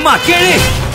சும்மா கேளு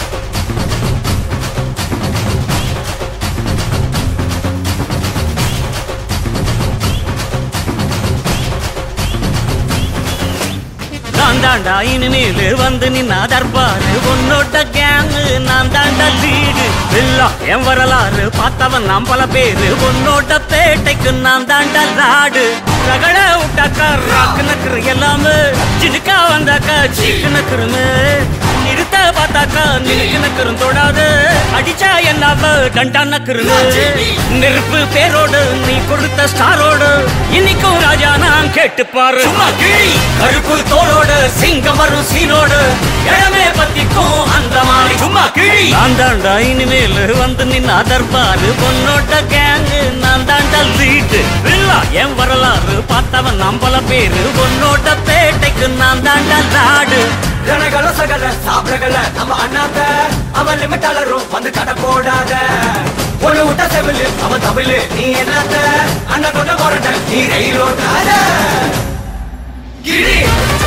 நான் தாண்டா இனிமேலு வந்து நின்னா தர்பாரு உன்னோட கேங்கு நான் தாண்டா லீடு இல்லா என் வரலாறு பார்த்தவன் நாம் பல பேரு உன்னோட பேட்டைக்கு நான் தாண்டா லாடு ரகட விட்டாக்கா ராக்கு நக்கரு எல்லாமே சினுக்கா வந்தாக்கா சீக்கு நக்கருமே நிறுத்த பார்த்தாக்கா நினைக்கு நக்கரும் தொடாது அடிச்சா என்னாவ டண்டா நக்கருங்க நெருப்பு பேரோடு நீ கொடுத்த ஸ்டாரோடு இன்னைக்கும் ராஜா நான் கேட்டு பாரு கருப்பு தோளோடு சிங்கம் வரும் சீனோடு இடமே பத்திக்கும் அந்த மாதிரி சும்மா கிழி நான் தாண்டா இனிமேல் வந்து நின்னா தர்பாரு பொன்னோட கேங்கு நான் தாண்டா லீடு இல்லா என் வரலாறு பார்த்தவன் நம்பல பேரு பொன்னோட பேட்டைக்கு நான் தாண்டா லாடு ஜனகள சகல சாப்பிடகல நம்ம அண்ணாத்த அவன் லிமிட்டாளரும் வந்து கடை போடாத ஒண்ணு விட்ட செவிலு அவன் தமிழு நீ என்னத்த அண்ணன் கொண்ட போறட்ட நீ ரயில் ஓட்டாத கிரி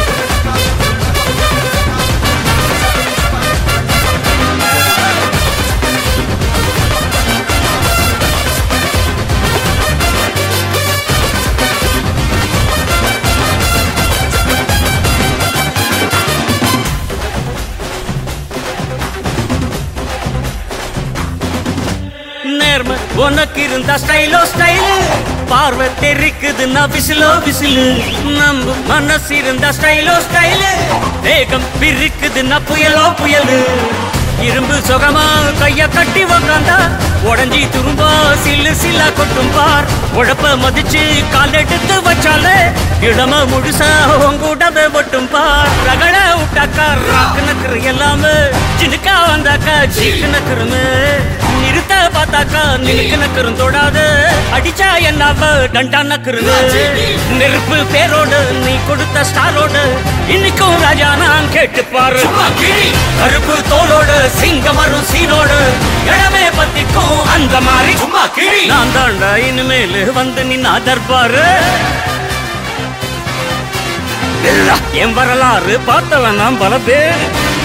நேர்ம உனக்கு இருந்தா ஸ்டைலோ ஸ்டைலு பார்வை தெரிக்குதுன்னா விசிலோ விசிலு நம்பு மனசு இருந்தா ஸ்டைலோ ஸ்டைலு வேகம் பிரிக்குதுன்னா புயலோ புயலு இரும்பு சுகமா கைய கட்டி உக்காந்தா உடஞ்சி துரும்பா சில்லு சில்லா கொட்டும் பார் உழப்ப மதிச்சு கால் எடுத்து வச்சாலே இடம முழுசா உங்கூடவே ஒட்டும் பார் ரகட விட்டாக்கா ராக்கு நக்கரு எல்லாமே சினுக்கா வந்தாக்கா சீக்கு நக்கருமே நிறுத்த பார்த்தாக்கா நினைக்கு நக்கரும் தொடாது அடிச்சா என்னாவ டண்டா நக்கருங்க நெருப்பு பேரோடு நீ கொடுத்த ஸ்டாரோடு இன்னைக்கும் ராஜா நான் கேட்டு பாரு கருப்பு தோளோடு சிங்கம் வரும் சீனோடு இடமே பத்திக்கும் அந்த மாதிரி சும்மா கிழி நான் தாண்டா இனிமேல் வந்து நின்னா தர்பாரு என் வரலாறு பார்த்தவன் நான் பல பேர்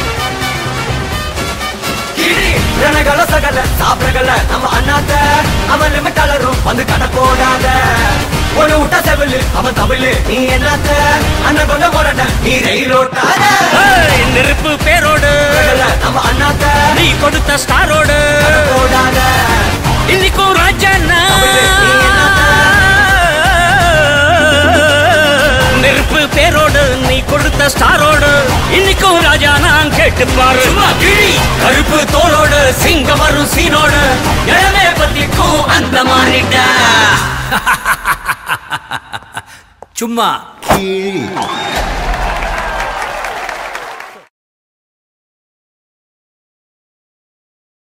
கிரி ஜனகள சகல சாப்பிடகல நம்ம அண்ணாத்த அவன் லிமிட்டாளரும் வந்து கடை போடாத ஒண்ணு விட்ட செவிலு அவன் தமிழு நீ என்னத்த அண்ணன் கொண்ட போறட்ட நீ ரயில் ஓட்டாத ஏய், நெருப்பு பேரோடு நம்ம அண்ணாத்த நீ கொடுத்த ஸ்டாரோடு கடை போடாத இன்னைக்கும் ராஜாண்ணா நெருப்பு பேரோடு நீ கொடுத்த ஸ்டாரோடு இன்னைக்கும் ராஜா நான் கேட்டு பாரு கருப்பு தோளோடு சிங்கம் வரும் சீனோடு இடமே பத்திக்கும் அந்த மாதிரிடா சும்மா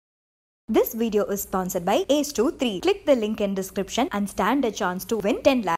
This video is sponsored by Ace23. Click the link in description and stand a chance to win 10 lakhs.